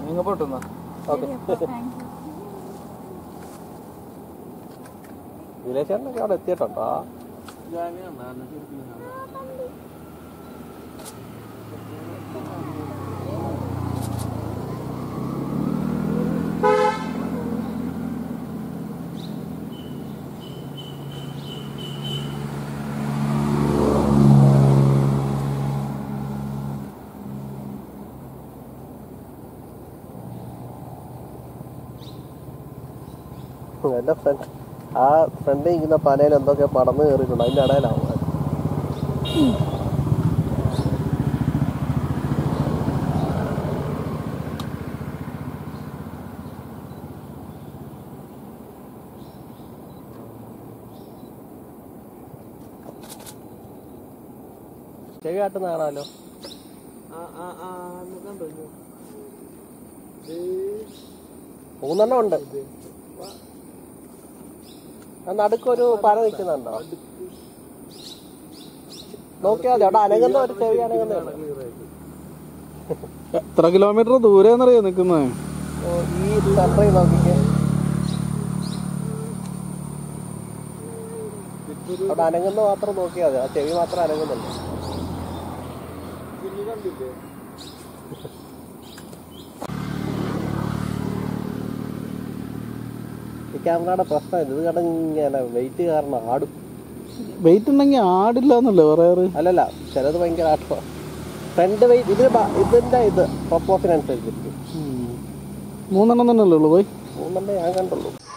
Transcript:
നിങ്ങൾ പൊട്ടുന്ന ഓക്കെ വിലേശേട്ടനൊക്കെ അവിടെ എത്തിയിട്ടുണ്ടോ എന്റെ ഫ്രണ്ട് ആ ഫ്രണ്ടിൽ ഇരിക്കുന്ന പനയിൽ എന്തൊക്കെ പടന്ന് കയറിയിട്ടുണ്ട് അതിന്റെ ഇടയിലാവും അത്. ചെവി കാട്ടുന്ന കാണാലോ മൂന്നെണ്ണം ഉണ്ട് ആ നടുക്കൊരു പന നിൽക്കുന്നുണ്ടോ നോക്കിയാൽ മതി അവിടെ അനങ്ങുന്ന ഒരു ചെവി അനങ്ങുന്ന എത്ര കിലോമീറ്റർ ദൂരെന്നറിയോ നിക്കുന്നത് ഈ സെൻറ്ററിൽ നോക്കിക്കേ അവിടെ അനങ്ങുന്ന മാത്രം നോക്കിയാൽ മതി ആ ചെവി മാത്രം അനങ്ങുന്നുണ്ട് ഈ ക്യാമറയുടെ പ്രശ്നം ഇത് കാരണം ഇങ്ങനെ വെയിറ്റ് കാരണം ആടും വെയിറ്റ് ഉണ്ടെങ്കിൽ ആടില്ല എന്നല്ലേ പറയാറ് അല്ലല്ല ചിലത് ഭയങ്കര ആട്ടോ ഫ്രണ്ട് വെയിറ്റ് ഇതിന് ബ- ഇതിന്റെ ഇത് പ്രൊപ്പോസിനനുസരിച്ചിരിക്കും മൂന്നെണ്ണം തന്നെ അല്ലേ ഉള്ളൂ പോയി മൂന്നെണ്ണേ ഞാൻ കണ്ടുള്ളൂ